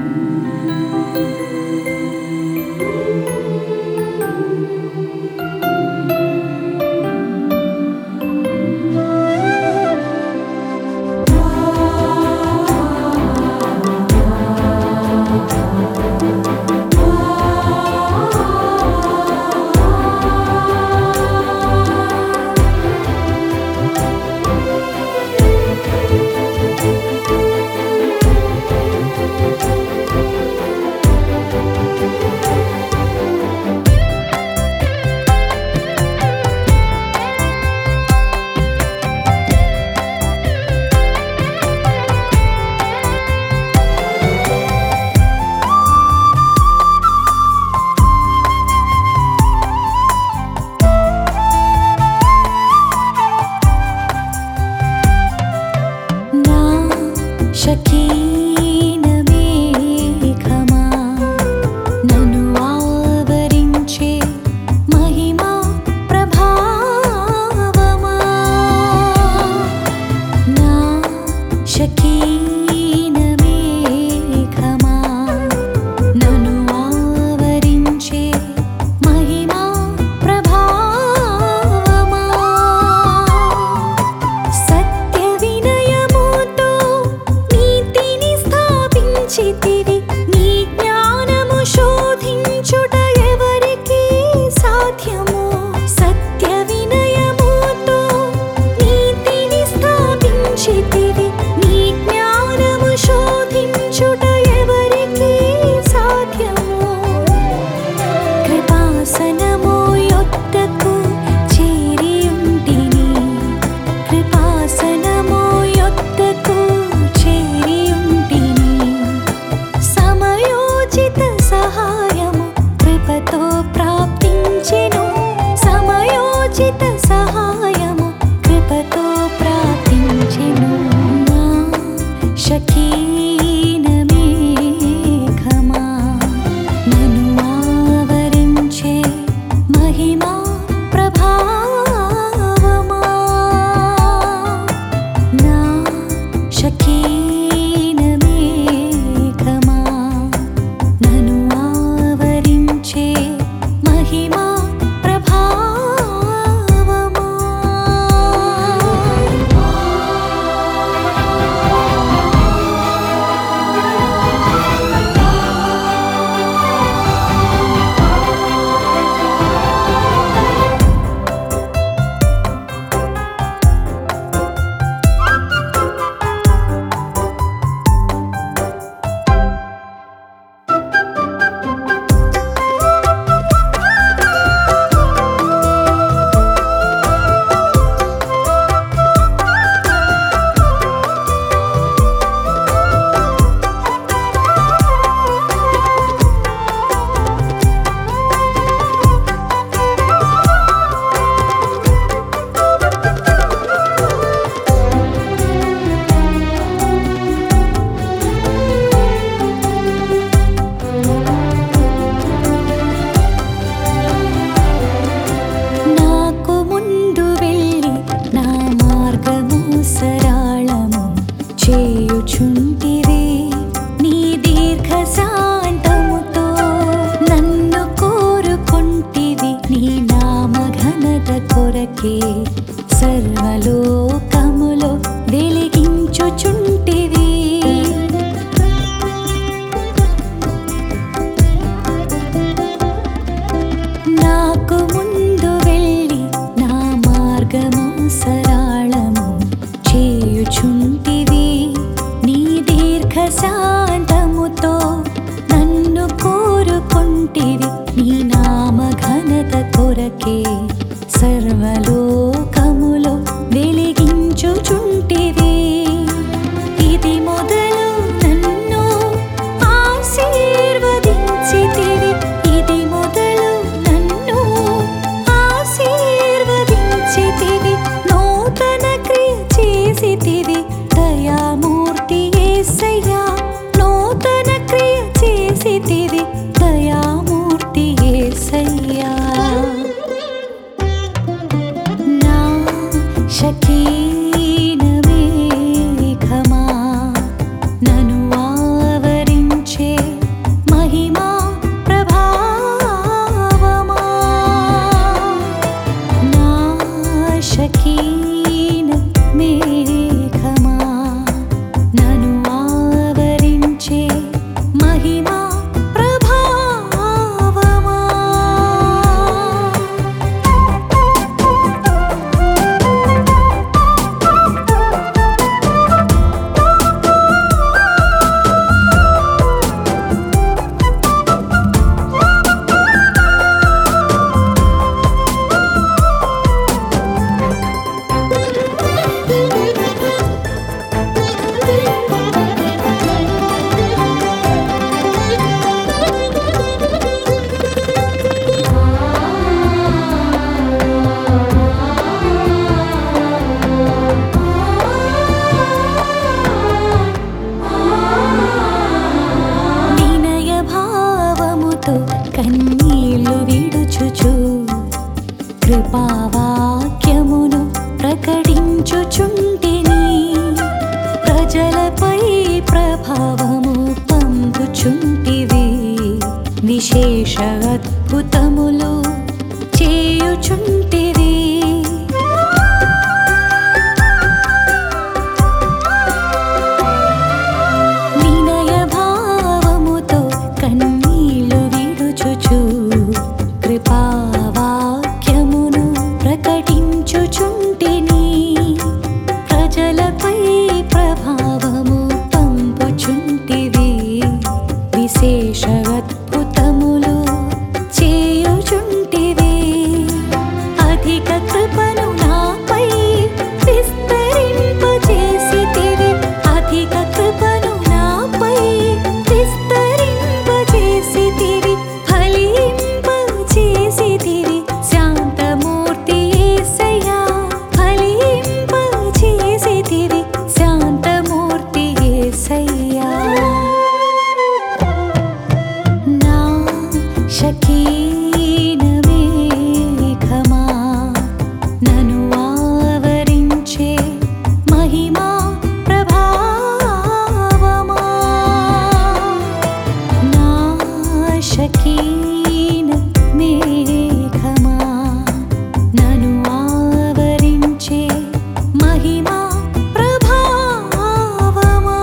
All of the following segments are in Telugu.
నా శకీన మేఘమా నన్ను ఆవరించే మహిమా ప్రభావమా నా శకీన మేఘమా నన్ను ఆవరించే మహిమా ప్రభావమా సత్య వినయముతో నీతిని స్థాపించితివి నీ జ్ఞానము శోధించుట ఎవరికి సాధ్యము సత్య వినయముతో నీతిని స్థాపించితివి నీ జ్ఞానము శోధించుట ఎవరికి సాధ్యము కృపాసనము యొద్దకు చేరియుంటిని కృపాసనము యొద్దకు చేరియుంటిని సమయోచిత సహాయము కృపతో ప్రాప్తించెను సమయోచిత సహాయము కృపతో ప్రాప్తించెను నా శకీన మేఘమా నన్ను ఆవరించే మహిమా ప్రభావమా నా శకీన మేఘమా నన్ను ఆవరించే మహిమా ప్రభావమా నాకు ముందు వెళ్ళి నా మార్గము సరళము చేయుచుంటివి నీ దీర్ఘ శాంతముతో నన్ను కోరుకుంటివి నీ నామ ఘనత కొరకే సర్వలోకములో వెలిగించుచుంటివి నాకు ముందు వెళ్ళి నా మార్గము సరళము చేయుచుంటివి నీ దీర్ఘ శాంతముతో నన్ను కోరుకుంటివి నీ నామ ఘనత కొరకే సర్వలోక విశేష అద్భుతములు చేయుచుంటివి వినయ భావముతో కన్నీళ్లు విడుచుచు కృపావాక్యమును ప్రకటించుచుంటిని ప్రజలపై ప్రభావము పంపుచుంటివి విశేష అద్భుతములు చేయుచుంటివి అధిక కృపను నాపై విస్తరింపజేసితివి అధిక కృపను నాపై విస్తరింపజేసితివి ఫలింపజేసితివి శాంతమూర్తి యేసయ్యా ఫలింపజేసితివి శాంతమూర్తి యేసయ్యా నా శకీన మేఘమా నను ఆవరించే మహిమా ప్రభావమా నా శకీన మేఘమా నను ఆవరించే మహిమా ప్రభావమా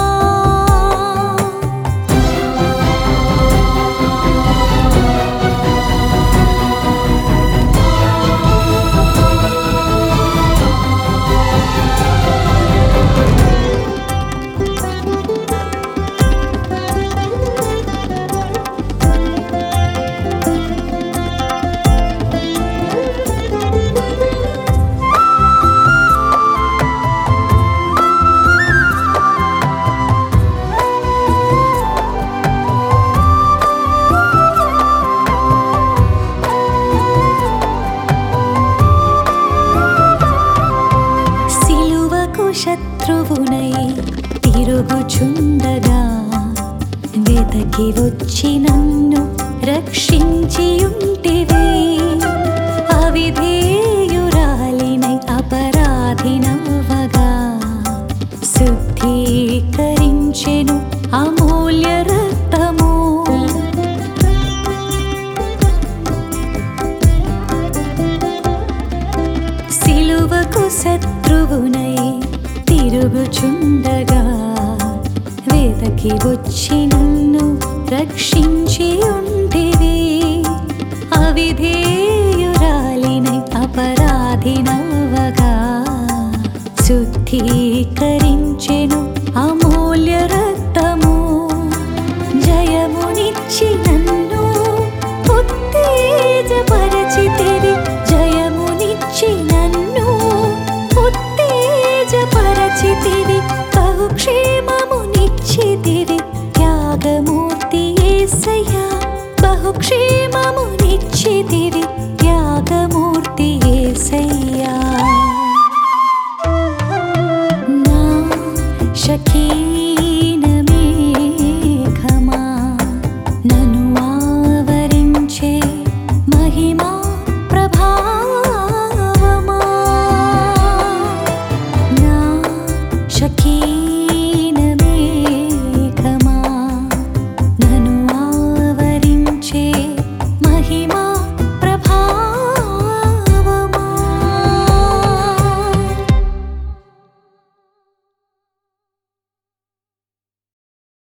సిలువకు శత్రువునై తిరుగుచుండగా వెతకి వచ్చి నన్ను రక్షించి ఉంటివి అవిధేయురాలినై అపరాధినవగా శుద్ధీకరించెను అమూల్య రక్తము సిలువకు శత్రువునై తిరుగుచుండగా వేదకి వచ్చి నన్ను రక్షించి ఉంటివి అవిధేయురాలినై అపరాధినవగా శుద్ధీకరించెను అమూల్య రక్తము జయమునిచ్చి నన్ను ఉత్తేజపరచితివి జయమునిచ్చి నన్ను ఉత్తేజపరచితివి బహుక్షేమమునిచ్చితివి త్యాగమూర్తి యేసయ్యా బహుక్షేమమునిచ్చితివి త్యాగమూర్తి